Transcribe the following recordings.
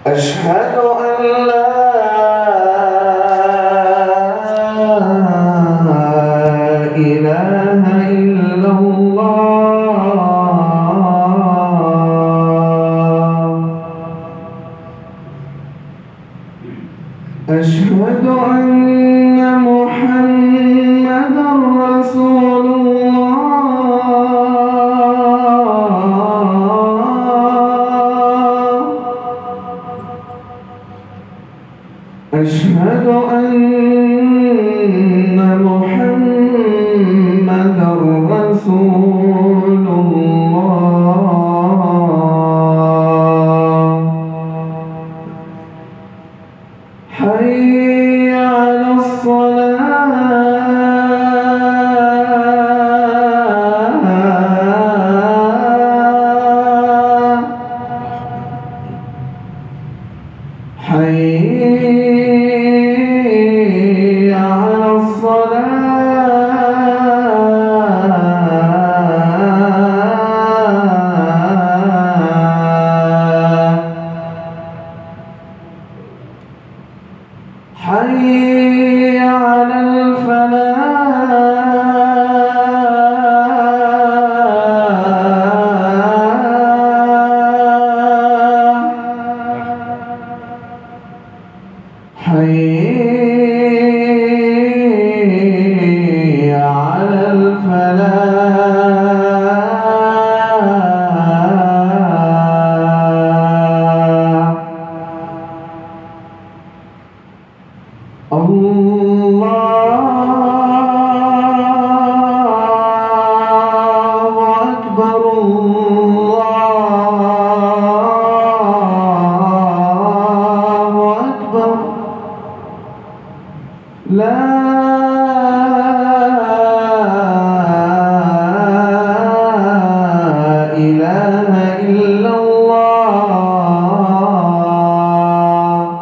أشهد أن لا إله إلا الله أشهد أن محمدا رسول الله أشهد أن محمدا رسول الله حي على الصلاة حي على الصلاة حي على الفلاح حي على الفلاح الله أكبر الله أكبر لا إله إلا الله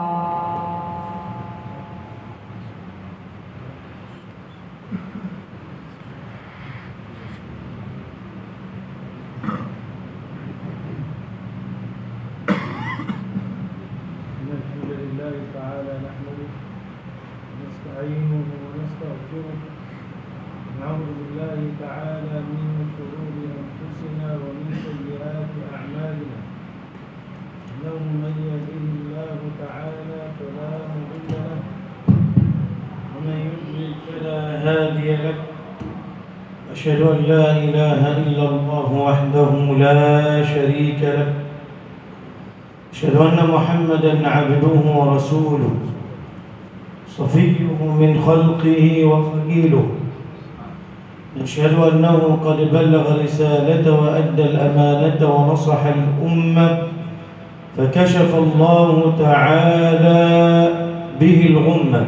إن الحمد لله تعالى نحمده ونستعينه ونستغفره ونعوذ بالله تعالى من شرور أنفسنا ومن سيئات أعمالنا إنه من يهده الله تعالى فلا مضل له ومن يضلل فلا هادي له أشهد أن لا إله إلا الله وحده لا شريك له أشهد أن محمدا عبده ورسوله صفيه من خلقه وخليله نشهد أنه قد بلغ رسالته وأدى الأمانة ونصح الأمة فكشف الله تعالى به الغمة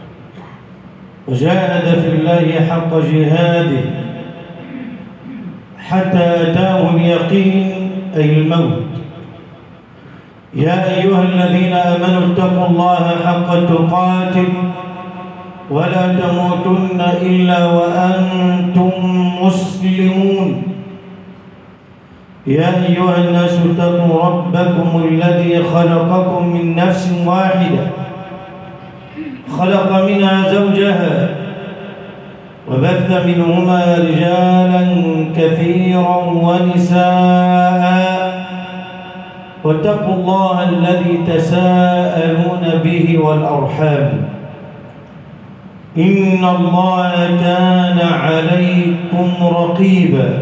وجاهد في الله حق جهاده حتى أتاه اليقين أي الموت يا أيها الذين آمنوا اتقوا الله حق تقاته ولا تموتن إلا وأنتم مسلمون يا أيها الناس اتقوا ربكم الذي خلقكم من نفس واحدة خلق منها زوجها وبث منهما رجالا كثيرا ونساء واتقوا الله الذي تساءلون به والأرحام إن الله كان عليكم رقيبا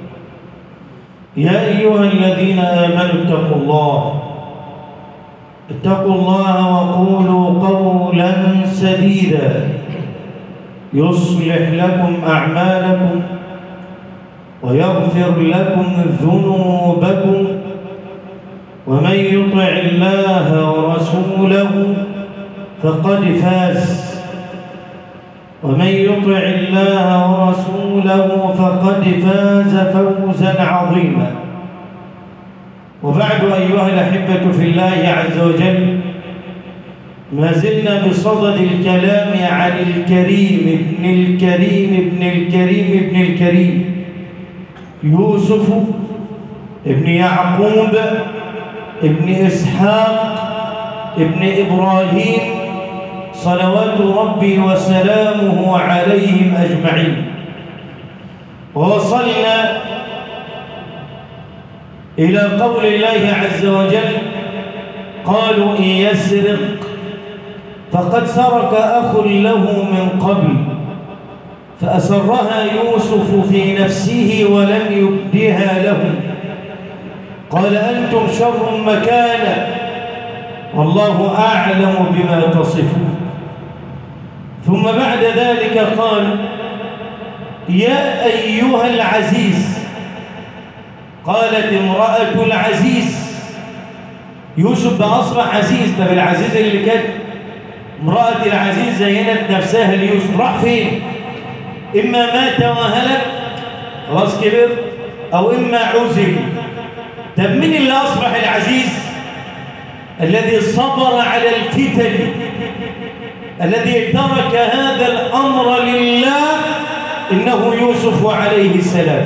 يا أيها الذين آمنوا اتقوا الله اتقوا الله وقولوا قولا سديدا يصلح لكم أعمالكم ويغفر لكم ذنوبكم ومن يطع الله ورسوله فقد فاز ومن يطع الله ورسوله فقد فاز فوزا عظيما وبعد أيها الأحبة في الله عز وجل ما زلنا بصدد الكلام عن الكريم ابن الكريم ابن الكريم ابن الكريم يوسف ابن يعقوب ابن إسحاق ابن إبراهيم صلوات ربي وسلامه عليهم أجمعين ووصلنا إلى قول الله عز وجل قالوا إن يسرق فقد سرق أخ له من قبل فأسرها يوسف في نفسه ولم يبدها لهم قال أنتم شر مكانا والله أعلم بما تصفون ثم بعد ذلك قال يا أيها العزيز قالت امرأة العزيز يوسف بقى أصبح عزيز طب العزيز اللي كانت امرأة العزيز زينت نفسها ليوسف راح فين إما مات وهلك خلاص كبر أو إما عزل طب مين اللي أصبح العزيز الذي صبر على الفتن الذي ترك هذا الأمر لله إنه يوسف عليه السلام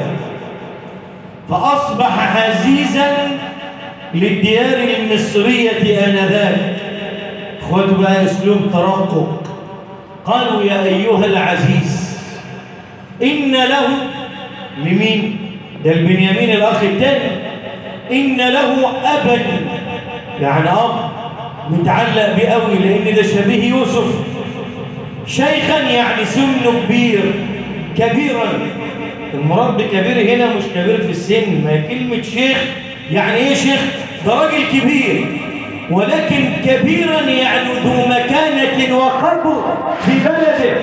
فأصبح عزيزا للديار المصرية آنذاك اخواته بقى اسلوب ترقق قالوا يا أيها العزيز إن له لمين ده البنيامين الأخ الثاني إن له أبا يعني أب متعلق بقوي لأن ده شبيه يوسف شيخا يعني سنه كبير كبيرا المراد بكبير هنا مش كبير في السن ما كلمة شيخ يعني ايه شيخ ده راجل كبير ولكن كبيرا يعني ذو مكانة وقدر في بلده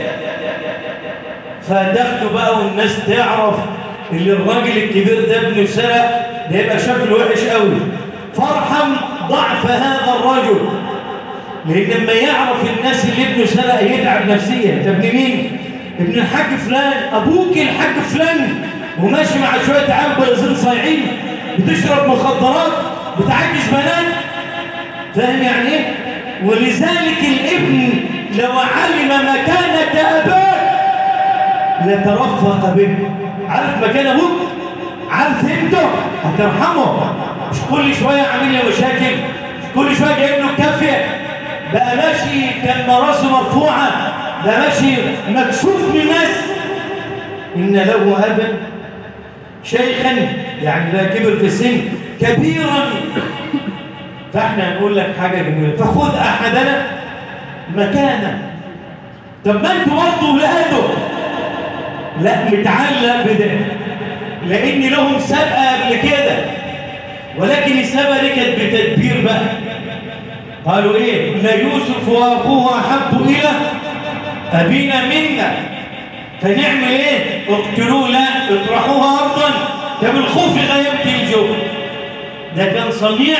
فدخلوا بقى والناس تعرف اللي الراجل الكبير ده ابنه سرق ده يبقى شكله وحش قوي فارحم ضعف هذا الرجل لان لما يعرف الناس اللي ابنه سرق يتعب نفسيا انت ابن مين ابن الحاج فلان ابوك الحاج فلان وماشي مع شويه عيال بيضين صايعين بتشرب مخدرات بتعجز بنات فاهم يعني ايه ولذلك الابن لو علم مكانه اباه لترفق به عارف مكان ابوك عارف انته هترحمه مش كل شويه عامل له مشاكل مش كل شويه جايب له الكافيه بقى ماشي كان راسه مرفوعه ده ماشي مكسوف من الناس ان له ابا شيخا يعني ده كبر في السن كبيرا فاحنا هنقول لك حاجه جميله فخذ احدنا مكانه طب ما انتوا برضه ولاده لا متعلق بده لان لهم سابقه قبل كده ولكن السابقه دي كانت بتدبير بقى قالوا ايه لا يوسف واخوه احب الى ابينا منا فنعمل ايه اقتلوه لا اطرحوها ارضا ده بالخوف غيبت الجو ده كان صنيع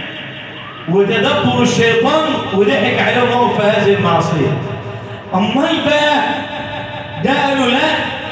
وتدبر الشيطان وضحك عليهم هو في هذه المعصيه امال بقى ده قالوا لا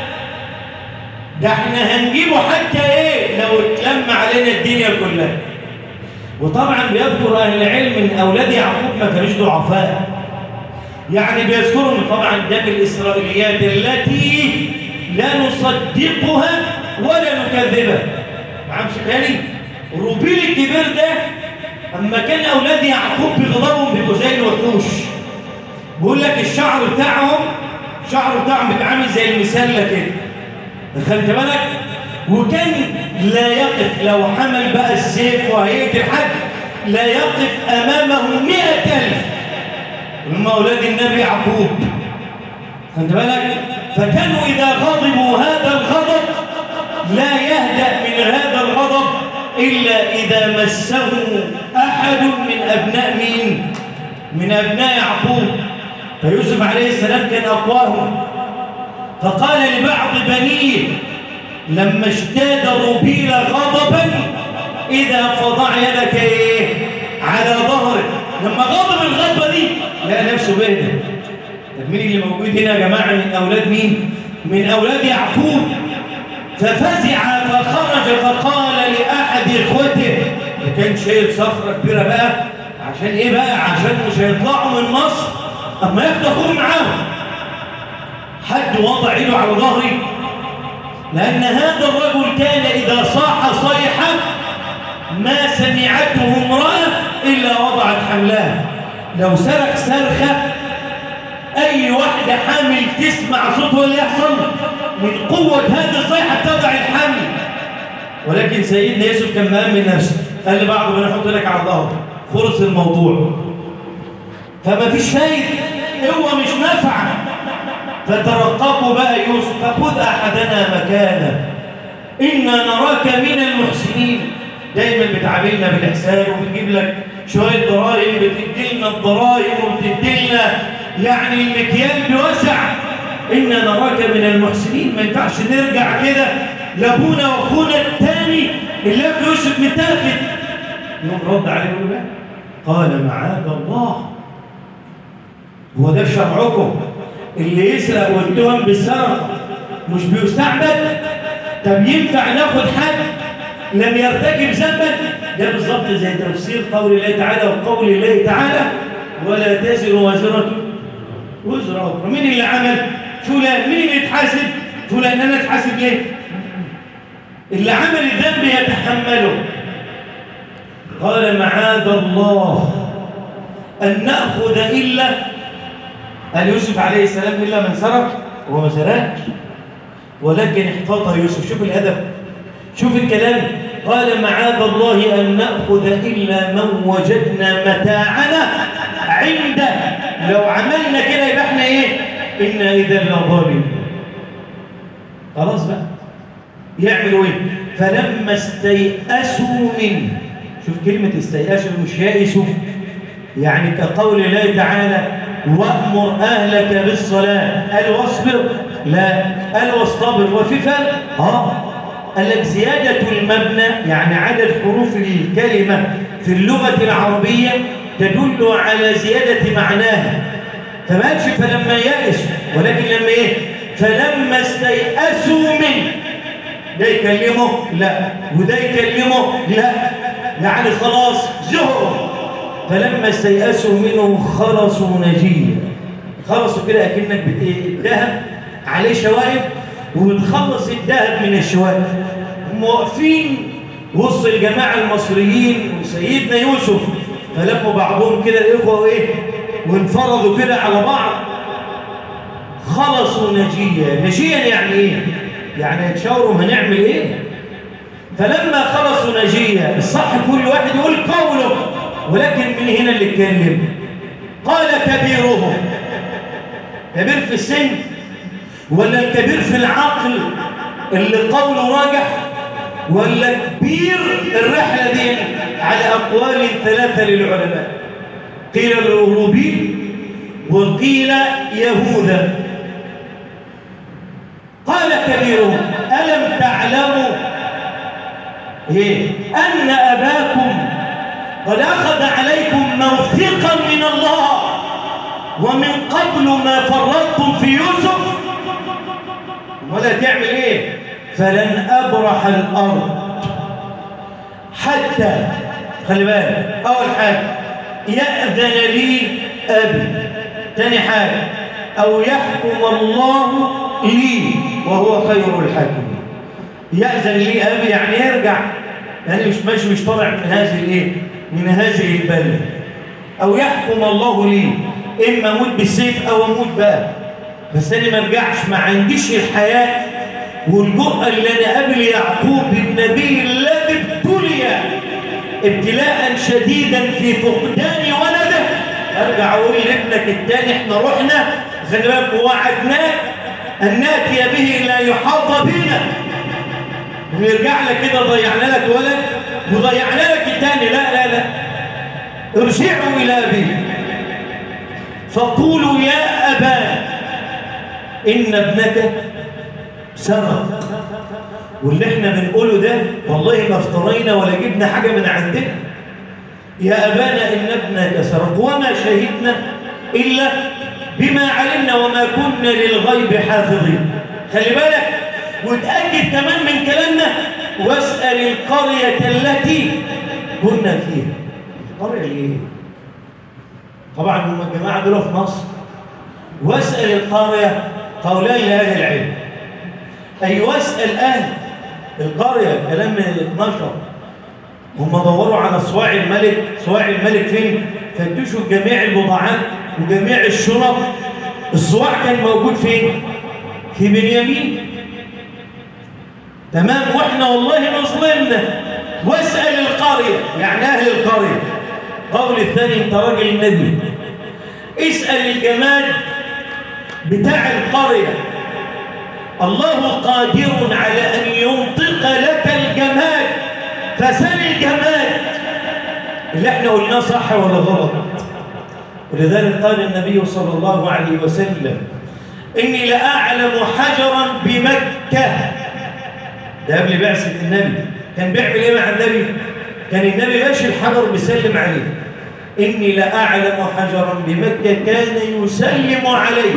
ده احنا هنجيبه حتى ايه لو اتلم علينا الدنيا كلها وطبعا بيذكر اهل العلم ان اولاد يعقوب ما كانوش ضعفاء يعني بيذكرهم طبعا ده من الاسرائيليات التي لا نصدقها ولا نكذبها معامش تاني روبيل الكبير ده اما كان اولاد يعقوب بغضبهم بيبقوا زي الوحوش بيقول لك الشعر بتاعهم الشعر بتاعهم بيتعامل زي المسله كده خدت بالك وكان لا يقف لو حمل بقى السيف وهيقتل حد لا يقف امامه مئة ألف هم اولاد النبي يعقوب خدت بالك فكانوا اذا غضبوا هذا الغضب لا يهدأ من هذا الغضب إلا إذا مسه أحد من أبناء مين؟ من أبناء يعقوب فيوسف عليه السلام كان أقواهم فقال لبعض بنيه لما اشتاد روبيل غضبا إذا فضع يدك إيه؟ على ظهره لما غضب الغضبة دي لقى نفسه بهدى طب مين اللي موجود هنا يا جماعة من أولاد مين؟ من أولاد يعقوب ففزع فخرج فقال لأحد إخوته كان شايل صخرة كبيرة بقى عشان إيه بقى؟ عشان مش هيطلعوا من مصر أما ياخد أخوه معاهم حد وضع إيده على ظهري لأن هذا الرجل كان إذا صاح صيحة ما سمعته امرأة إلا وضعت حملها لو سرق سرخة أي واحدة حامل تسمع صوته اللي يحصل من قوة هذه الصيحة تضع الحمل ولكن سيدنا يوسف كان مأمن نفسه قال لبعضه أنا أحط لك على الظهر خلص الموضوع فما فيش فايدة هو مش نافعة فترقبوا بقى يوسف فخذ أحدنا مكانه إنا نراك من المحسنين دايما بتعاملنا بالإحسان وبتجيب لك شوية ضرائب بتدي لنا الضرائب وبتدي لنا يعني المكيال بوسع إنا نراك من المحسنين ما ينفعش نرجع كده لابونا واخونا الثاني اللي ابن يوسف متاخد يوم رد عليه يقول لا قال معاذ الله هو ده شرعكم اللي يسرق ويتهم بالسرقه مش بيستعبد طب ينفع ناخد حد لم يرتكب ذنبا ده بالظبط زي تفسير قول الله تعالى وقول الله تعالى ولا تزر وازرة وزر أخرى مين اللي عمل فلان مين اللي يتحاسب فلان أنا أتحاسب ليه اللي عمل الذنب يتحمله قال معاذ الله أن نأخذ إلا قال يوسف عليه السلام إلا من سرق وهو ما سرقش ولكن احتاط يوسف شوف الأدب شوف الكلام قال معاذ الله أن نأخذ إلا من وجدنا متاعنا عنده لو عملنا كده يبقى احنا ايه إنا إذا لظالم خلاص بقى يعملوا ايه فلما استيأسوا منه شوف كلمة استيأسوا مش يائسوا يعني كقول الله تعالى وأمر أهلك بالصلاة قال واصبر لا قال واصطبر وفي فرق اه قال لك زيادة المبنى يعني عدد حروف الكلمة في اللغة العربية تدل على زيادة معناها فما قالش فلما يأسوا ولكن لما ايه فلما استيأسوا منه ده يكلمه لا وده يكلمه لا يعني خلاص زهروا فلما استيأسوا منه خلصوا نجيا خلصوا كده اكنك الذهب عليه شوائب وبتخلص الذهب من الشوائب هم واقفين وسط الجماعه المصريين وسيدنا يوسف فلموا بعضهم كده الاخوه ايه وانفرضوا كده على بعض خلصوا نجيا نجيا يعني ايه يعني يتشاوروا هنعمل ايه فلما خلصوا نجيا الصح كل واحد يقول قوله ولكن من هنا اللي اتكلم قال كبيرهم كبير في السن ولا الكبير في العقل اللي قوله راجح ولا كبير الرحلة دي على أقوال ثلاثة للعلماء قيل الروبي وقيل يهوذا قال كبيرهم ألم تعلموا إيه؟ أن أباكم قد أخذ عليكم موثقا من الله ومن قبل ما فرطتم في يوسف ولا تعمل ايه فلن أبرح الأرض حتى خلي بالك أول حاجة يأذن لي أبي تاني حاجة أو يحكم الله لي وهو خير الحاكمين يأذن لي أبي يعني يرجع يعني مش ماشي مش طالع من هذه الايه من هذه البلد او يحكم الله لي اما اموت بالسيف او اموت بقى بس انا ما ارجعش ما عنديش الحياه والجرأة اللي انا قابل يعقوب النبي الذي ابتلي ابتلاء شديدا في فقدان ولده ارجع اقول لابنك الثاني احنا رحنا خلي بالك ووعدناك ان ناتي به لا يحاط بنا ونرجع لك كده ضيعنا لك ولد وضيعنا لك الثاني لا لا لا ارجعوا الى ابي فقولوا يا ابا ان ابنك سرق واللي احنا بنقوله ده والله ما افترينا ولا جبنا حاجه من عندنا يا ابانا ان ابنك سرق وما شهدنا الا بما علمنا وما كنا للغيب حافظين خلي بالك وتأكد كمان من كلامنا واسأل القرية التي كنا فيها القرية ايه؟ طبعا هم الجماعة دول في مصر واسأل القرية قولان لأهل العلم أي واسأل أهل القرية كلام من 12 هم دوروا على صواع الملك صواع الملك فين؟ فتشوا جميع البضاعات وجميع الشنط الصواع كان موجود فين؟ في بنيامين تمام واحنا والله ما ظلمنا واسأل القرية يعني أهل القرية قول الثاني انت راجل النبي اسأل الجمال بتاع القرية الله قادر على أن ينطق لك الجمال فسل الجمال اللي احنا قلناه صح ولا غلط ولذلك قال النبي صلى الله عليه وسلم إني لأعلم حجرا بمكة ده قبل بعثة النبي كان بيعمل ايه مع النبي كان النبي ماشي الحجر بيسلم عليه إني لأعلم حجرا بمكة كان يسلم عليه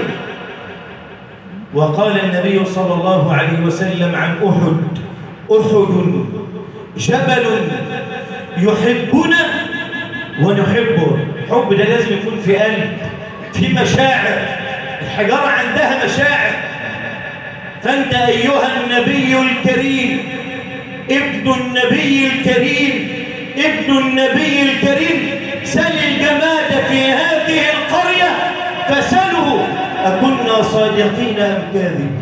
وقال النبي صلى الله عليه وسلم عن أحد أحد جبل يحبنا ونحبه الحب ده لازم يكون في قلب في مشاعر الحجارة عندها مشاعر فأنت أيها النبي الكريم ابن النبي الكريم ابن النبي الكريم سل الجماد في هذه القرية فسله أكنا صادقين أم كاذبين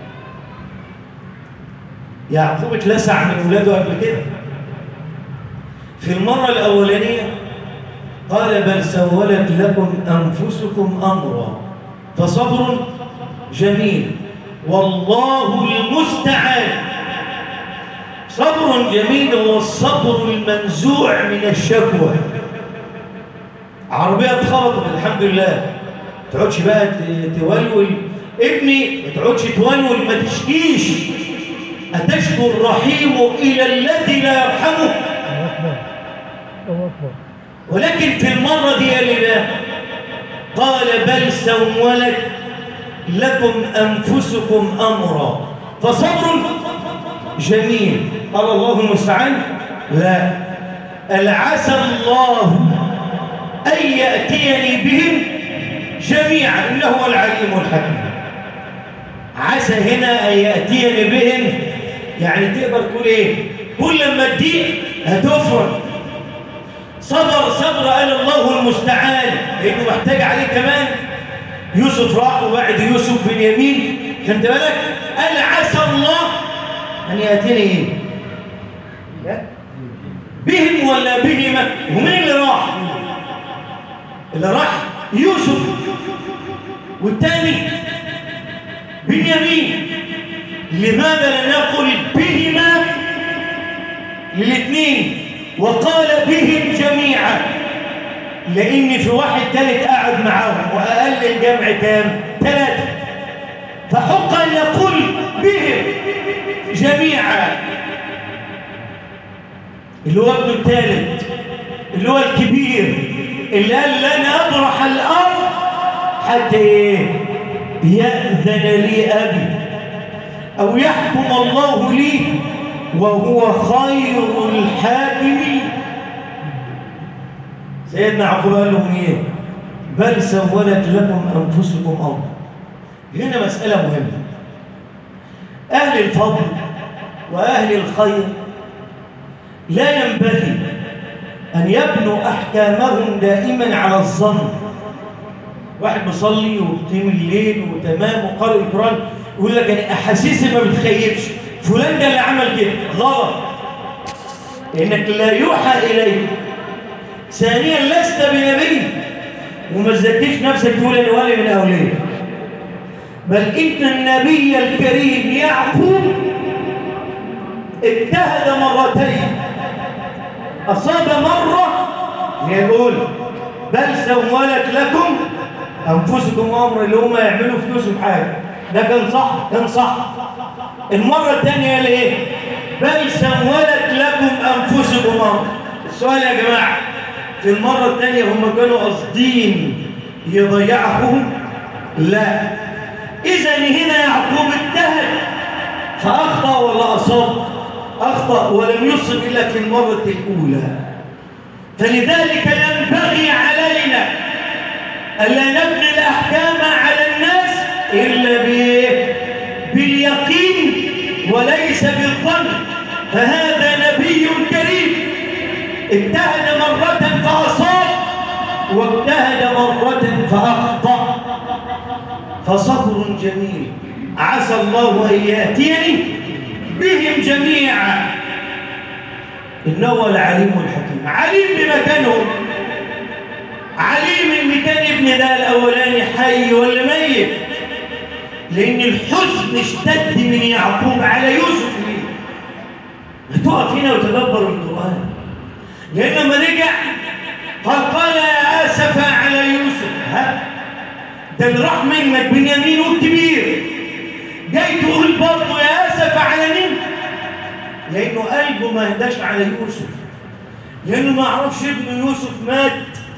يعقوب اتلسع من ولاده قبل كده في المرة الأولانية قال بل سولت لكم أنفسكم أمرا فصبر جميل والله المستعان صبر جميل هو الصبر المنزوع من الشكوى عربية اتخبطت الحمد لله ما تقعدش بقى تولول ابني ما تقعدش تولول ما تشكيش أتشكو الرحيم إلى الذي لا يرحمه ولكن في المرة دي قال لا قال بل سولت لكم أنفسكم أمرا فصبر جميل قال الله المستعان لا العسى الله أن يأتيني بهم جميعا إنه هو العليم الحكيم عسى هنا أن يأتيني بهم يعني تقدر تقول إيه كل ما تضيق هتفرج صبر صبر قال الله المستعان لأنه محتاج عليه كمان يوسف راح وبعد يوسف بن يمين خدت بالك قال عسى الله أن يأتيني إيه لا بهم ولا بهما ومين اللي راح اللي راح يوسف والثاني بنيامين لماذا لم يقل بهما للاثنين وقال بهم جميعا لان في واحد ثالث قاعد معاهم واقل الجمع كام ثلاثه فحق ان يقول بهم جميعا اللي هو ابنه الثالث اللي هو الكبير اللي قال لن أبرح الأرض حتى إيه؟ يأذن لي أبي أو يحكم الله لي وهو خير الحاكمين سيدنا عقوب قال لهم إيه بل سولت لكم أنفسكم أمر هنا مسألة مهمة أهل الفضل وأهل الخير لا ينبغي أن يبنوا أحكامهم دائما على الظن واحد مصلي وقيم الليل وتمام وقارئ القرآن يقول لك أنا أحاسيسي ما بتخيبش فلان ده اللي عمل كده غلط لأنك لا يوحى إليك ثانيا لست بنبي وما تزكيش نفسك تقول أنا ولي من أولياء بل إن النبي الكريم يعقوب اجتهد مرتين أصاب مرة يقول بل سولت لكم أنفسكم أمر اللي هم يعملوا فلوسهم حاجة ده كان صح كان صح المرة الثانية قال إيه بل سولت لكم أنفسكم أمر السؤال يا جماعة في المرة الثانية هم كانوا قاصدين يضيعهم لا إذا هنا يعقوب اجتهد فأخطأ ولا أصاب أخطأ ولم يصب إلا في المرة الأولى فلذلك ينبغي علينا ألا نبني الأحكام على الناس إلا باليقين وليس بالظن فهذا نبي كريم اجتهد مرة فأصاب واجتهد مرة فأخطأ فصبر جميل عسى الله أن يأتيني بهم جميعا إنه هو العليم الحكيم عليم بمكانهم عليم ان كان ابن ده الاولاني حي ولا ميت لان الحزن اشتد من يعقوب على يوسف ليه هتقف هنا وتدبر القران لان لما رجع قال قال يا اسف على يوسف ها ده اللي راح منك بنيامين والكبير جاي تقول برضه يا اسف على مين لانه قلبه ما هداش على يوسف لانه ما عرفش ابن يوسف مات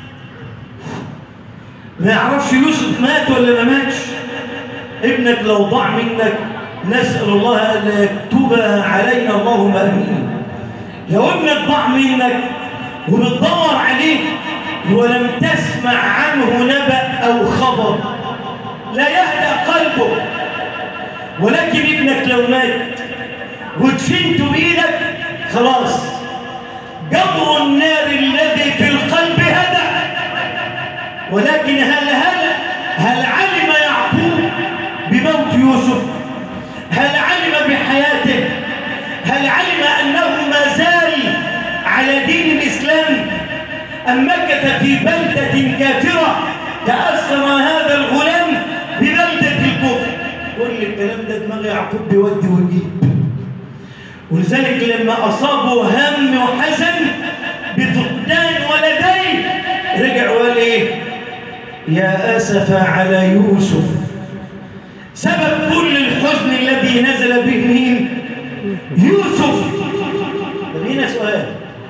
ما يعرفش يوسف مات ولا ما ماتش ابنك لو ضاع منك نسأل الله ألا يكتبها علينا اللهم أمين لو ابنك ضاع منك وبتدور عليه ولم تسمع عنه نبأ أو خبر لا يهدأ قلبه ولكن ابنك لو مات ودفنته بإيدك خلاص جبر النار الذي في القلب هدأ ولكن هل هل هل علم يعقوب بموت يوسف هل علم بحياته هل علم أنه ما زال على دين الإسلام أم مكث في بلدة كافرة تأثر هذا الغلام ببلدة الكفر كل الكلام ده دماغ يعقوب بيودي ويجيب ولذلك لما أصابه هم وحزن بفقدان ولديه رجع وقال ايه يا أسف على يوسف سبب كل الحزن الذي نزل به مين يوسف طب هنا سؤال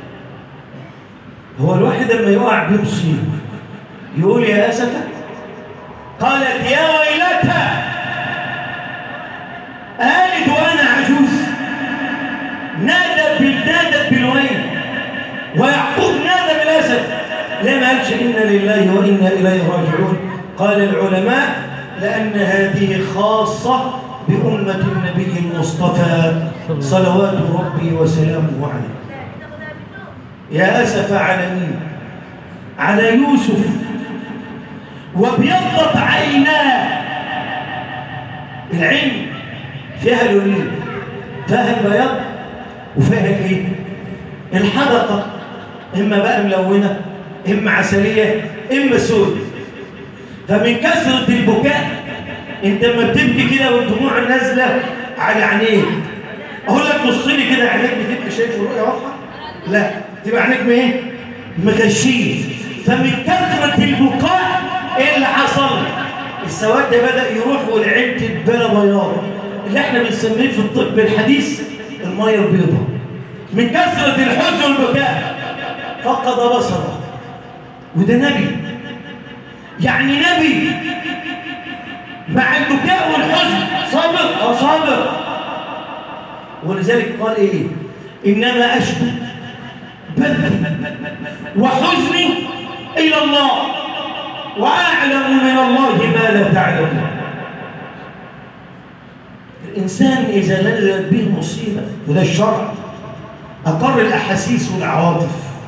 هو الواحد لما يقع بمصيبه يقول يا أسف قالت يا ويلتى قالت وأنا عجوز نادى نادت بالويل ويعقوب نادى بالأسف لما قالش إنا لله وإنا إليه راجعون قال العلماء لأن هذه خاصة بأمة النبي المصطفى صلوات ربي وسلامه عليه يا أسف على مين على يوسف وابيضت عيناه العين فيها لونين فيها البياض وفيها الايه الحدقه اما بقى ملونه اما عسليه اما سود فمن كثره البكاء انت لما بتبكي كده والدموع نازله على عينيك اقول لك بص لي كده عينيك بتبقى شايف الرؤيه واضحه لا تبقى عينيك ايه مغشيه فمن كثره البكاء ايه اللي حصل السواد ده بدا يروح والعين تتبنى بياض اللي احنا بنسميه في الطب الحديث الميه البيضاء من كثره الحزن والبكاء فقد بصره وده نبي يعني نبي مع البكاء والحزن صابر او صابر ولذلك قال ايه انما اشكو بثي وحزني الى الله واعلم من الله ما لا تعلمون الانسان اذا نزلت به مصيبه وده الشرع اقر الاحاسيس والعواطف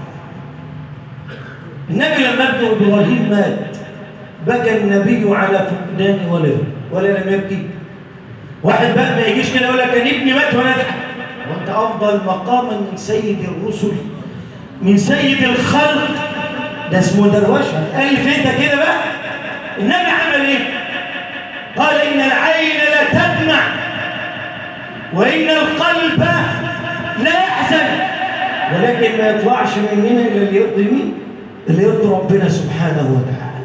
النبي لما ابن ابراهيم مات بكى النبي على فقدان ولده ولا لم يبكي واحد بقى ما يجيش كده يقول لك كان ابني مات وانا اضحك وانت افضل مقاما من سيد الرسل من سيد الخلق ده اسمه دروشه الف انت كده بقى النبي عمل ايه قال ان العين لا تدمع وان القلب لا يحزن ولكن ما يطلعش مننا الا اللي يرضي مين اللي يرضي ربنا سبحانه وتعالى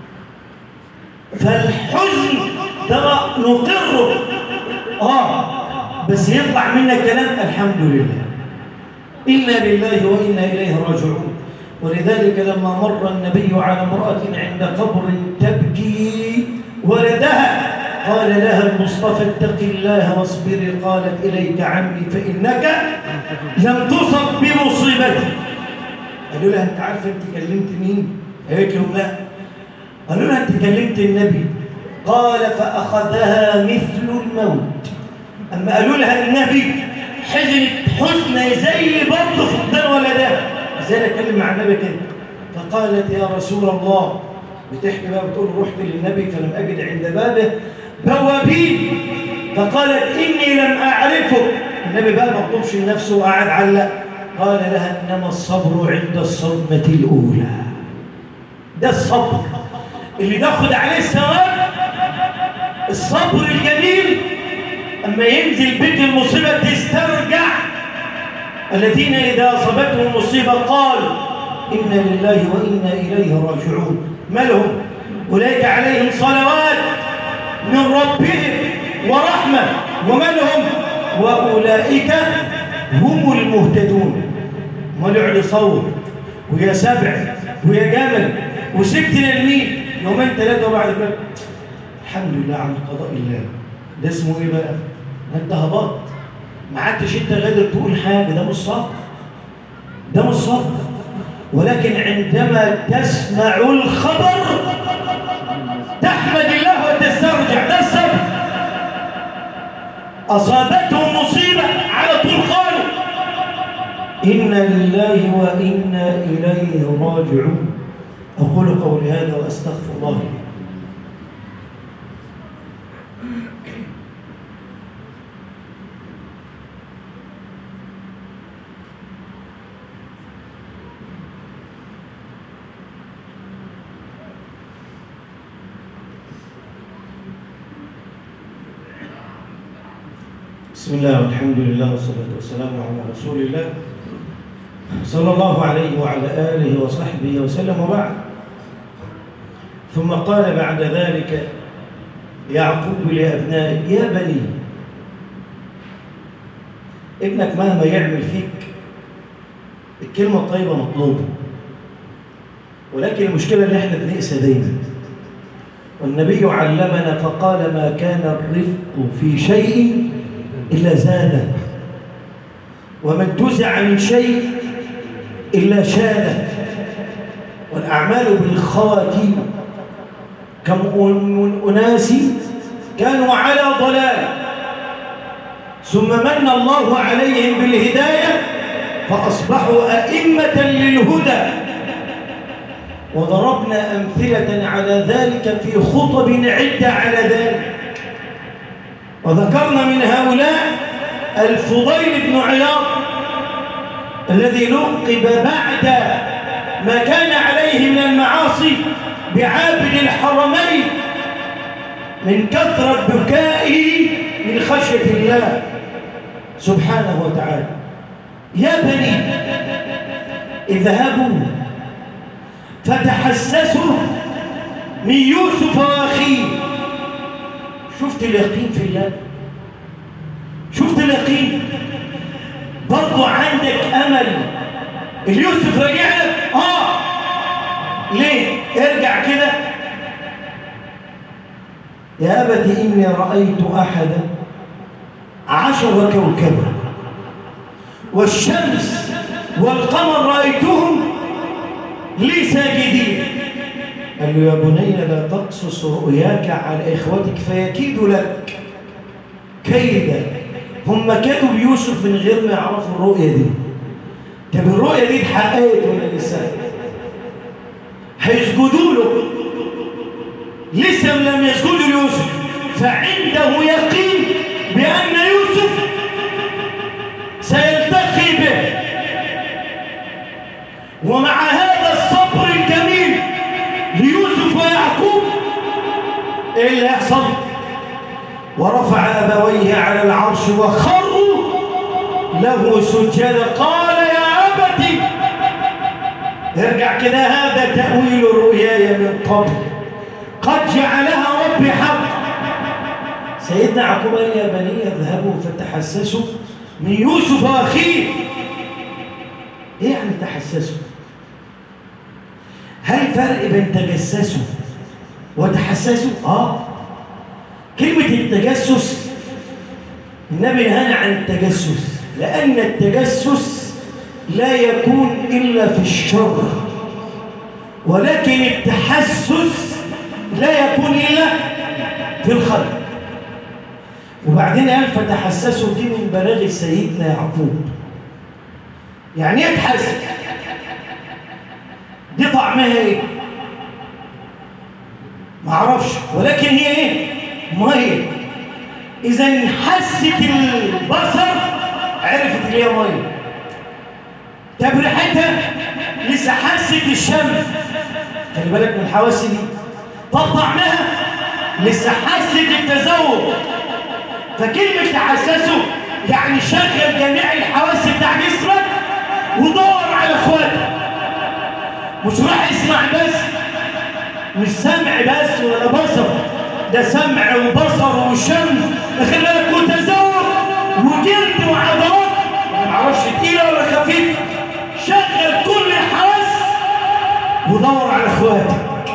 فالحزن ده نقره اه بس يطلع منا كلام الحمد لله إنا لله وإنا إليه راجعون ولذلك لما مر النبي على امرأة عند قبر تبكي ولدها قال لها المصطفى اتق الله واصبري قالت إليك عني فإنك لم تصب بمصيبتي قالوا لها أنت عارفة أنت كلمت مين؟ قالت لهم لا قالوا لها أنت كلمت النبي قال فأخذها مثل الموت أما قالوا لها النبي حزنت حزن زي برضه فقدان ولدها ازاي اتكلم مع النبي كده فقالت يا رسول الله بتحكي بقى بتقول رحت للنبي فلم أجد عند بابه بوابين فقالت إني لم أعرفه النبي بقى ما طلبش لنفسه وقعد علق قال لها إنما الصبر عند الصدمة الأولى ده الصبر اللي ناخد عليه الثواب الصبر الجميل أما ينزل بك المصيبة تسترجع الذين إذا أصابتهم المصيبة قالوا إنا لله وإنا إليه راجعون ما لهم أولئك عليهم صلوات من ربهم ورحمة وما لهم وأولئك هم المهتدون ما يقعد يصور ويا سبع ويا جمل وسبت للمين يومين ثلاثة وبعد كده الحمد لله على قضاء الله ده اسمه ايه بقى؟ ما انت هبطت ما عدتش انت قادر تقول حاجه ده مش صبر ده مش صبر ولكن عندما تسمع الخبر تحمد الله وتسترجع ده الصبر اصابتهم مصيبه على طول قالوا انا لله وانا اليه راجعون اقول قولي هذا واستغفر الله لي بسم الله والحمد لله والصلاة والسلام على رسول الله صلى الله عليه وعلى آله وصحبه وسلم وبعد ثم قال بعد ذلك يعقوب لأبنائه يا بني ابنك مهما يعمل فيك الكلمة الطيبة مطلوبة ولكن المشكلة اللي احنا بنقسى دايما والنبي علمنا فقال ما كان الرفق في شيء إلا زاده وما انتزع من شيء إلا شاده والأعمال بالخواتيم كم أناس كانوا على ضلال ثم من الله عليهم بالهداية فأصبحوا أئمة للهدى وضربنا أمثلة على ذلك في خطب عدة على ذلك وذكرنا من هؤلاء الفضيل بن عياض الذي لقب بعد ما كان عليه من المعاصي بعابد الحرمين من كثرة بكائه من خشية الله سبحانه وتعالى يا بني اذهبوا فتحسسوا من يوسف واخيه شفت اليقين في الله شفت اليقين برضو عندك امل اليوسف رجع لك اه ليه ارجع كده يا أبت إني رأيت أحدا عشر كوكبا والشمس والقمر رأيتهم لي ساجدين قال له يا بني لا تقصص رؤياك على إخوتك فيكيد لك كيدا هم كانوا بيوسف من غير ما يعرفوا الرؤية دي طب الرؤية دي اتحققت ولا لسه هيسجدوا له لسه لم يسجدوا ليوسف فعنده يقين بأن يوسف سيلتقي به ومع هذا الصبر الجميل ليوسف ويعقوب ايه اللي يحصل ورفع أبويه على العرش وخروا له سجدا قال يا أبتي ارجع كده هذا تأويل رؤياي من قبل قد جعلها ربي حق سيدنا يعقوب قال يا بني اذهبوا فتحسسوا من يوسف واخيه ايه يعني تحسسوا هل فرق بين تجسسوا وتحسسوا اه كلمة التجسس النبي نهانا عن التجسس لأن التجسس لا يكون إلا في الشر ولكن التحسس لا يكون إلا في الخلق وبعدين قال فتحسسوا دي من بلاغ سيدنا يعقوب يعني ايه تحسس دي طعمها ايه ما اعرفش ولكن هي ايه ميه اذا حست البصر عرفت اللي هي ميه طب ريحتها لسه حست الشم خلي بالك من الحواس دي طب طعمها لسه حست التذوق فكلمه تحسسه يعني شغل جميع الحواس بتاع جسمك ودور على اخواتك مش راح يسمع بس مش سمع بس ولا بصر ده سمع وبصر وشم خلي بالك وتذوق وجلد وعضلات ما اعرفش تقيله ولا خفيف شغل كل الحواس ودور على اخواتك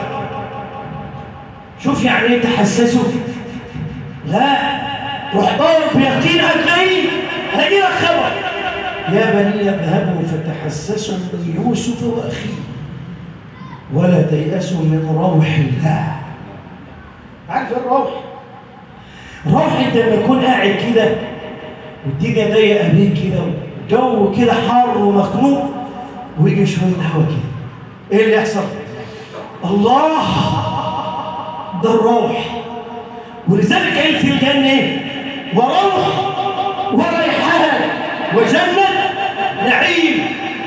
شوف يعني ايه تحسسه لا روح دور بيقين هتلاقيه هيجي لك خبر يا بني اذهبوا فتحسسوا من يوسف واخيه ولا تيأسوا من روح الله عارف الروح روح انت لما تكون قاعد كده والدنيا ضيقه بيك كده والجو كده حر ومخنوق ويجي شويه هوا كده ايه اللي يحصل الله ده الروح ولذلك قال في الجنه ايه وروح وريحان وجنه نعيم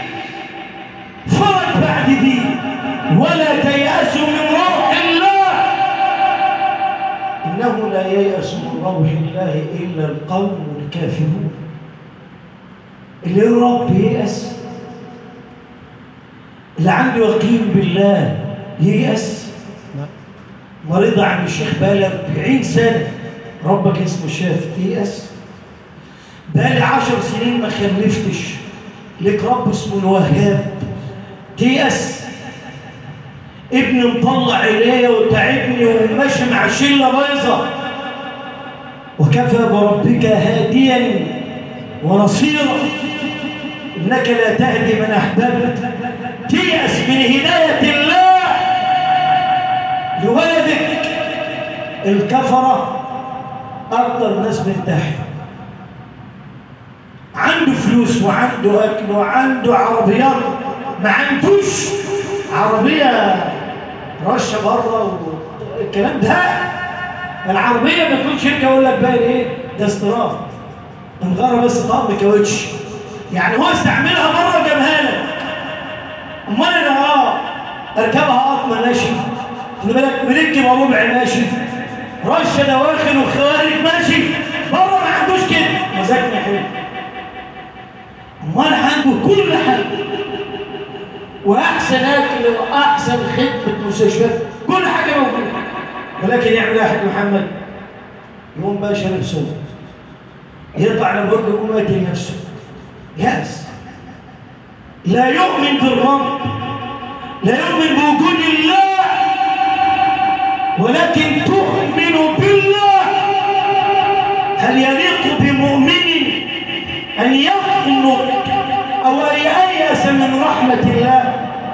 فرج بعد دي ولا تيأسوا من روح الله إنه لا ييأس من روح الله إلا القوم الكافرون اللي الرب ييأس اللي عنده يقين بالله ييأس مريضة عن الشيخ بقالي 40 سنة ربك اسمه شاف ييأس بقالي 10 سنين ما خلفتش لك رب اسمه الوهاب تيأس ابني مطلع عينيا وتعبني وماشي مع شله بايظه وكفى بربك هاديا ونصيرا انك لا تهدي من احببت تيأس من هدايه الله لولدك الكفره اكتر ناس مرتاحه عنده فلوس وعنده اكل وعنده عربيات ما عندوش عربيه رشه بره والكلام ده العربيه ما تكون شركه يقول لك بقى ايه ده استيراد انغاره بس طقم كاوتش يعني هو استعملها مره وجابها لك امال انا اه اركبها قطمه ماشي خلي بالك مركب ربع ماشي رشه دواخل وخوارج ماشي بره ما عندوش كده مزاجنا حلو امال عنده كل حاجه واحسن اكل واحسن خدمه مستشفيات كل حاجه موجوده ولكن يعمل ايه يا حاج محمد يقوم بقى شارب سوق يطلع على برج يقوم يقتل نفسه يأس لا يؤمن بالرب لا يؤمن بوجود الله ولكن تؤمن بالله هل يليق بمؤمن أن يقنط أو أن ييأس من رحمة الله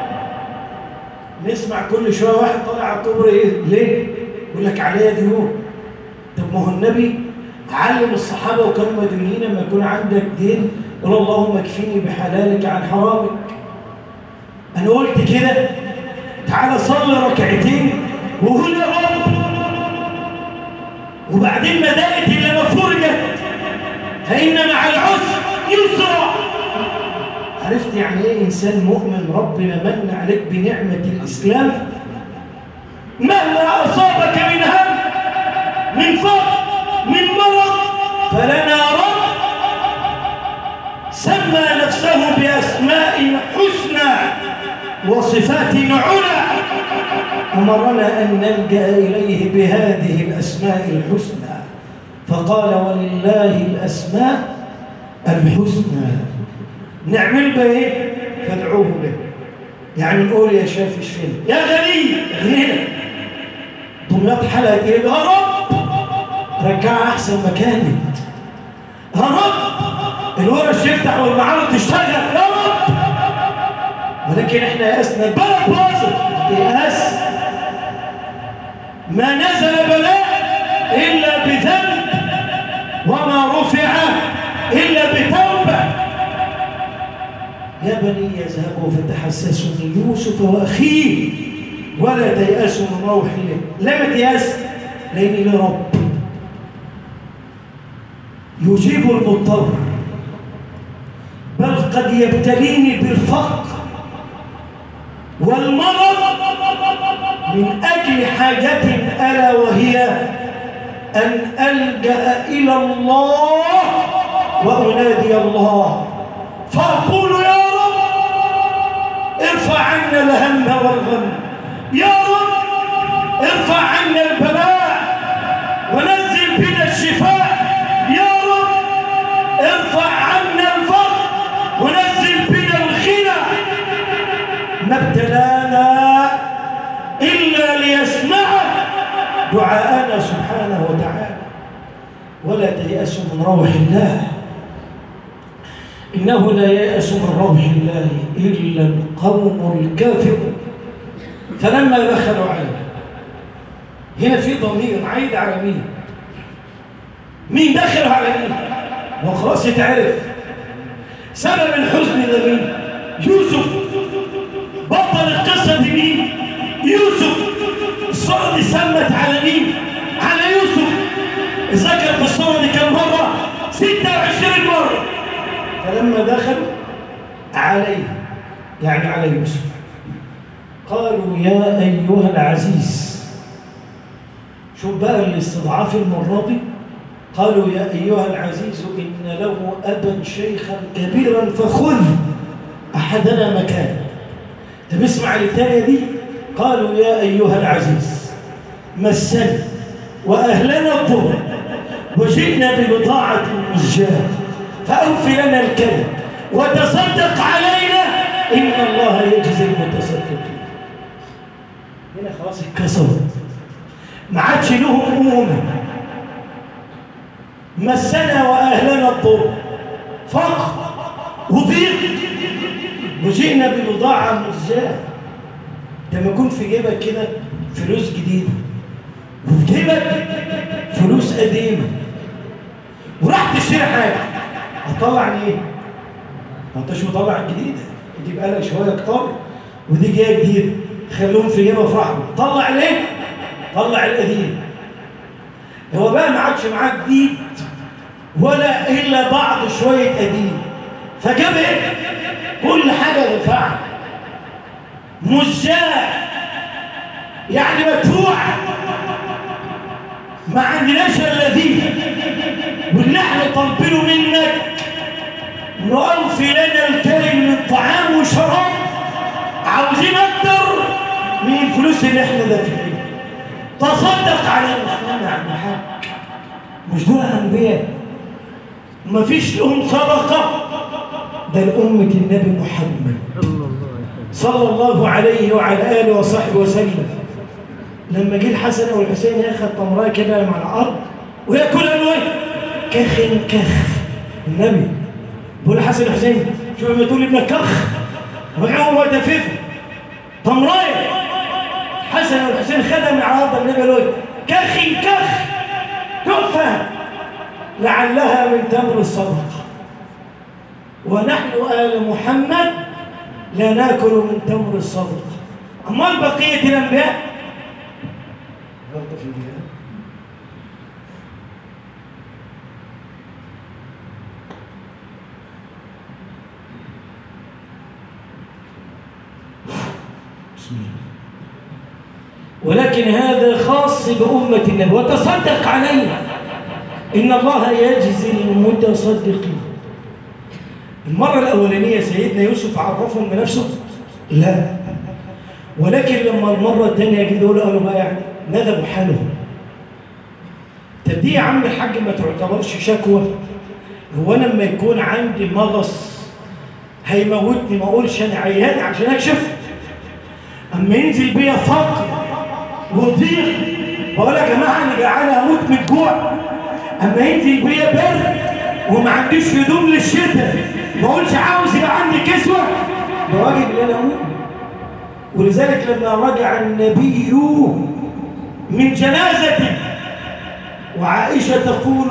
نسمع كل شوية واحد طالع على الكبر إيه؟ ليه؟ يقول لك عليا ديون طب ما هو النبي علم الصحابة وكانوا مدينين لما يكون عندك دين قل اللهم اكفيني بحلالك عن حرامك أنا قلت كده تعالى صلي ركعتين وقول يا رب وبعدين ما دقت إلا ما فرجت فإن مع العسر يسرا عرفت يعني ايه انسان مؤمن ربنا من عليك بنعمه الاسلام مهما اصابك من هم من فقر من مرض فلنا رب سمى نفسه باسماء حسنى وصفات علا امرنا ان نلجا اليه بهذه الاسماء الحسنى فقال ولله الاسماء الحسنى نعمل به ايه فادعوه به يعني نقول يا شافي اشفينا يا غني اغننا دمياط حلقه ايه يا رب رجعها احسن ما كانت يا رب الورش يفتح والمعارض تشتغل يا رب ولكن احنا يأسنا البلد باظت يأس ما نزل بلاء الا بذنب وما رفع الا بتوبه يا بني تذهبوا فتحسسوا من يوسف وأخيه ولا تيأسوا من روح الله لما تيأس لأني لرب يجيب المضطر بل قد يبتليني بالفقر والمرض من أجل حاجة ألا وهي أن ألجأ إلى الله وأنادي الله فأقول يا رب ارفع عنا الهم والغم يا رب ارفع عنا البلاء ونزل بنا الشفاء يا رب ارفع عنا الفقر ونزل بنا الغنى ما ابتلانا إلا ليسمع دعاءنا سبحانه وتعالى ولا تيأسوا من روح الله إنه لا ييأس من روح الله إلا القوم الكافرون فلما دخلوا عليه هنا في ضمير عايد على مين مين دخل على مين وخلاص يتعرف سبب الحزن ده مين يوسف بطل القصة دي مين يوسف الصورة دي سمت على مين على يوسف ذكر في الصورة دي كم مرة 26 مرة فلما دخلوا عليه يعني على يوسف قالوا يا أيها العزيز شوف بقى الاستضعاف المرة دي قالوا يا أيها العزيز إن له أبا شيخا كبيرا فخذ أحدنا مكانه طب اسمع الثانية دي قالوا يا أيها العزيز مسنا وأهلنا الضر وجئنا ببضاعة مزجاة فأوف لنا الكذب وتصدق علينا إن الله يجزي المتصدقين هنا خلاص اتكسروا ما عادش لهم قومة مسنا وأهلنا الضر فقر وضيق وجئنا ببضاعة مزجاة لما يكون في جيبك كده فلوس جديدة وفي جيبك فلوس قديمة وراح تشتري حاجة هتطلع ليه؟ ما انتش مطلع الجديدة دي بقى لها شوية كتار ودي جاية جديدة خلوهم في جيبها فرحوا طلع ليه؟ طلع القديم هو بقى ما عادش معاه جديد ولا إلا بعض شوية قديم فجاب ايه؟ كل حاجة دفعها مزجاة يعني مدفوع ما عندناش الا دي واللي احنا طالبينه منك نوفي لنا الكريم من طعام وشراب عاوزين اكتر من الفلوس اللي احنا دافعينها تصدق علينا استنى يا عم الحاج مش دول انبياء مفيش لهم صدقه ده لأمة النبي محمد صلى الله عليه وعلى آله وصحبه وسلم لما جه الحسن والحسين ياخد تمراه كده مع الأرض وياكل ألوان كخ كخ النبي بيقول الحسن والحسين شوف لما تقول ابنك كخ رجعوا هو تفيفه تمرايه الحسن والحسين خدها من على الأرض النبي قال له كخ كخ تحفة لعلها من تمر الصدقه ونحن آل محمد لا ناكل من تمر الصدقة أما بقية الأنبياء بسم الله ولكن هذا خاص بأمة النبي وتصدق علينا إن الله يجزي المتصدقين المرة الأولانية سيدنا يوسف عرفهم بنفسه لا ولكن لما المرة الثانية جه دول قالوا بقى يعني ندبوا حالهم طب دي يا عم الحاج ما تعتبرش شكوى هو انا لما يكون عندي مغص هيموتني ما اقولش انا عيان عشان اكشف اما ينزل بيا فقر وضيق بقول يا جماعه انا جعان اموت من الجوع اما ينزل بيا برد وما عنديش هدوم للشتاء ما اقولش عاوز يبقى عندي كسوه ده واجب ان انا اموت ولذلك لما رجع النبي من جنازته وعائشة تقول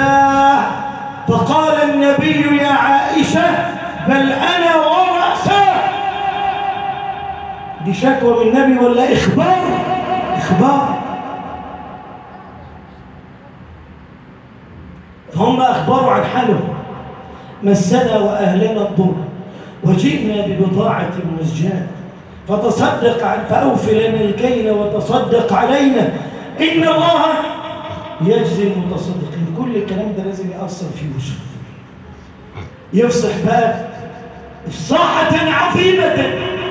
ورأساه فقال النبي يا عائشة بل أنا ورأساه دي شكوى من النبي ولا إخبار إخبار هم أخبروا عن حالهم مسنا وأهلنا الضر وجئنا ببضاعة مزجاة فتصدق عن فأوف لنا الكيل وتصدق علينا إن الله يجزي المتصدقين كل الكلام ده لازم يأثر في يوسف يفصح بقى إفصاحة عظيمة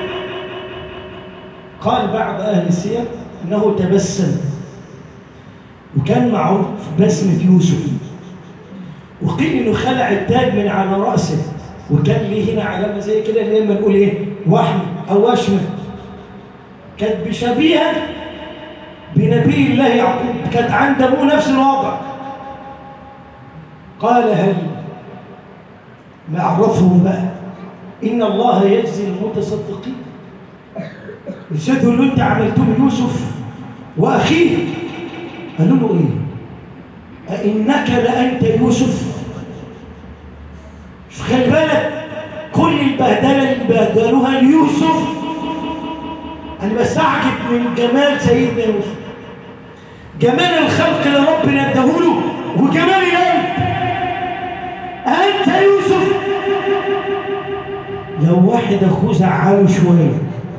قال بعض أهل السير أنه تبسم وكان معروف بسمة يوسف وقيل انه خلع التاج من على راسه وكان ليه هنا علامه زي كده اللي لما نقول ايه وحم او وشمه كانت بشبيهه بنبي الله يعقوب كانت عند ابوه نفس الوضع قال هل ما عرفهم بقى ان الله يجزي المتصدقين رسالته اللي انت عملته يوسف واخيه قالوا له ايه أئنك لأنت يوسف خلي بالك كل البهدلة اللي بهدلوها ليوسف أنا بستعجب من جمال سيدنا يوسف جمال الخلق اللي ربنا اداهوله وجمال القلب أنت يوسف لو واحد أخوه زعله شوية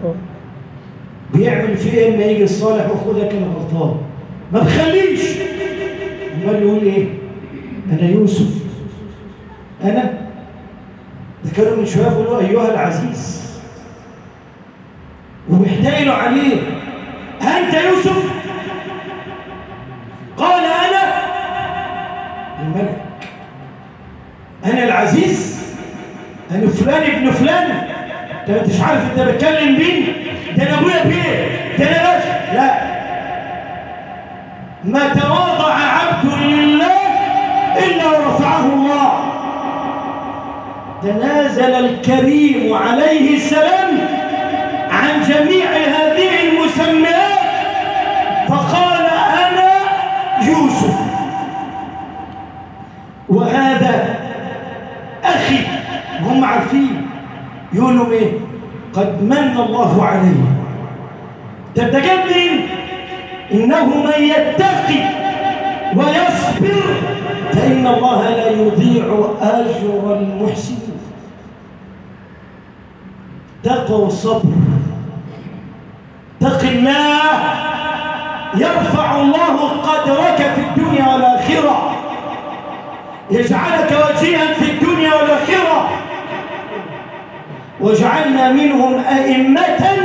بيعمل فيه إيه اما يجي الصالح واخوه ده كان غلطان ما بخليش امال يقول ايه انا يوسف انا ده كانوا من شويه بيقولوا ايها العزيز وبيحتايلوا عليه انت يوسف قال انا الملك انا العزيز انا فلان ابن فلان انت مش عارف انت بتكلم مين ده انا ابويا بيه ده انا باشا لا ما تواضع عبد لله إلا ورفعه الله تنازل الكريم عليه السلام عن جميع هذه المسميات فقال أنا يوسف وهذا أخي هم عارفين يقولوا ايه قد من الله عليه تتجنن إنه من يتقي ويصبر فإن الله لا يضيع أجر المحسنين تقوى الصبر تق الله يرفع الله قدرك في الدنيا والآخرة يجعلك وجيها في الدنيا والآخرة وجعلنا منهم أئمة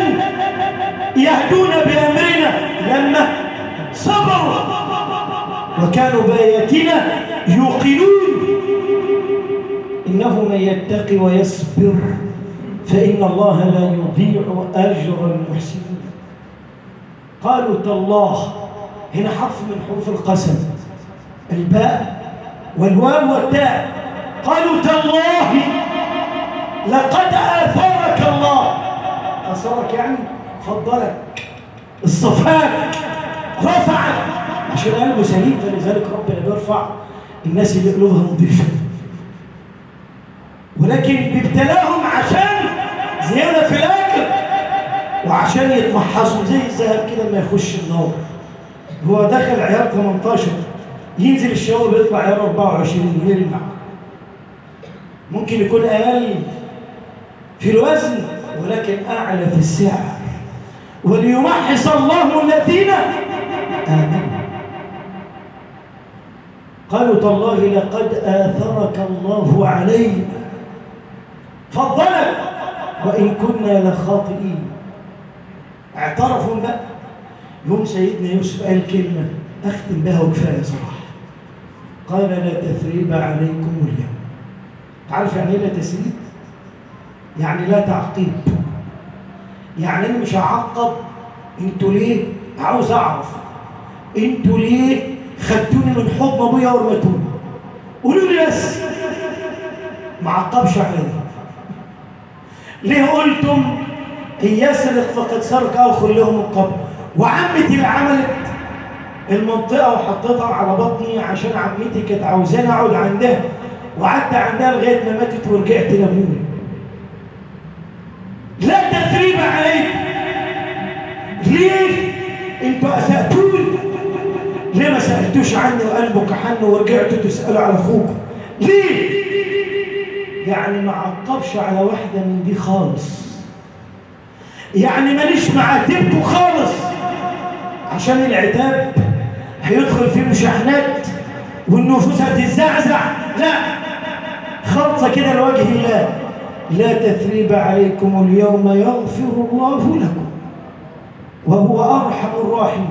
يهدون بأمرنا لما صبروا وكانوا بآياتنا يوقنون إنه من يتقي ويصبر فإن الله لا يضيع أجر المحسنين قالوا تالله هنا حرف من حروف القسم الباء والواو والتاء قالوا تالله لقد آثرك الله آثرك يعني فضلك اصطفاك رفعك عشان قلبه سليم فلذلك ربنا بيرفع الناس اللي قلوبها نظيفه ولكن بيبتلاهم عشان زياده في الاكل وعشان يتمحصوا زي الذهب كده ما يخش النار هو دخل عيار 18 ينزل الشباب يطلع عيار 24 يلمع ممكن يكون اقل في الوزن ولكن اعلى في السعر وليمحص الله الذين آمنوا قالوا تالله لقد آثرك الله علينا فضلك وإن كنا لخاطئين اعترفوا بقى يوم سيدنا يوسف قال كلمة أختم بها وكفاية صراحة قال لا تثريب عليكم اليوم تعرف يعني ايه لا تثريب؟ يعني لا تعقيب يعني انا مش هعقب انتوا ليه عاوز اعرف انتوا ليه خدتوني من حضن ابويا ورمتوني قولوا لي بس ما عقبش عليا ليه قلتم ان يسرق فقد سرق او لهم القبر وعمتي اللي عملت المنطقه وحطيتها على بطني عشان عمتي كانت عاوزاني اقعد عندها وقعدت عندها لغايه ما ماتت ورجعت لابويا لا تثريب عليك ليه انتوا اساتوني ليه ما سالتوش عني وقلبك حن ورجعتوا تسالوا على اخوكم ليه يعني ما عقبش على واحده من دي خالص يعني ماليش معاتبكم خالص عشان العتاب هيدخل فيه مشاحنات والنفوس هتتزعزع لا خلطة كده لوجه الله لا تثريب عليكم اليوم يغفر الله لكم وهو أرحم الراحمين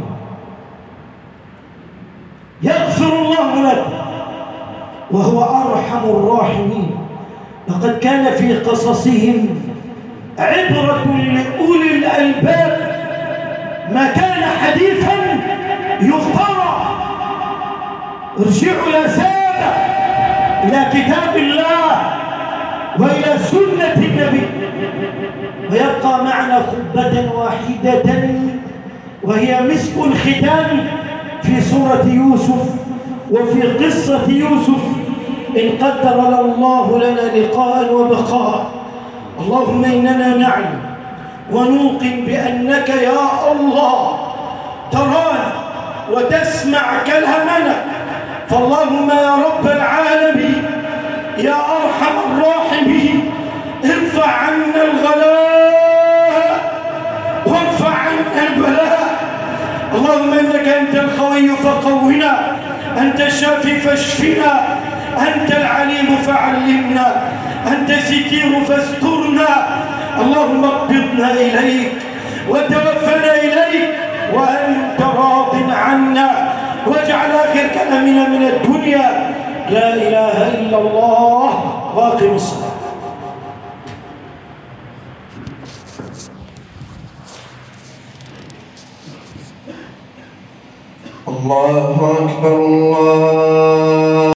يغفر الله لكم وهو أرحم الراحمين لقد كان في قصصهم عبرة لأولي الألباب ما كان حديثا يفترى ارجعوا يا سادة إلى كتاب الله وإلى سنة النبي ويبقى معنا خطبة واحدة وهي مسك الختام في سورة يوسف وفي قصة يوسف إن قدر الله لنا لقاء وبقاء اللهم إننا نعلم ونوقن بأنك يا الله ترانا وتسمع كلامنا فاللهم يا رب العالمين يا أرحم الراحمين ارفع عنا الغلاء وارفع عنا البلاء اللهم إنك أنت القوي فقونا أنت الشافي فاشفنا أنت العليم فعلمنا أنت ستير فاسترنا اللهم اقبضنا إليك وتوفنا إليك وأنت راض عنا واجعل آخر كلامنا من الدنيا لا إله إلا الله واقم الصلاة الله أكبر الله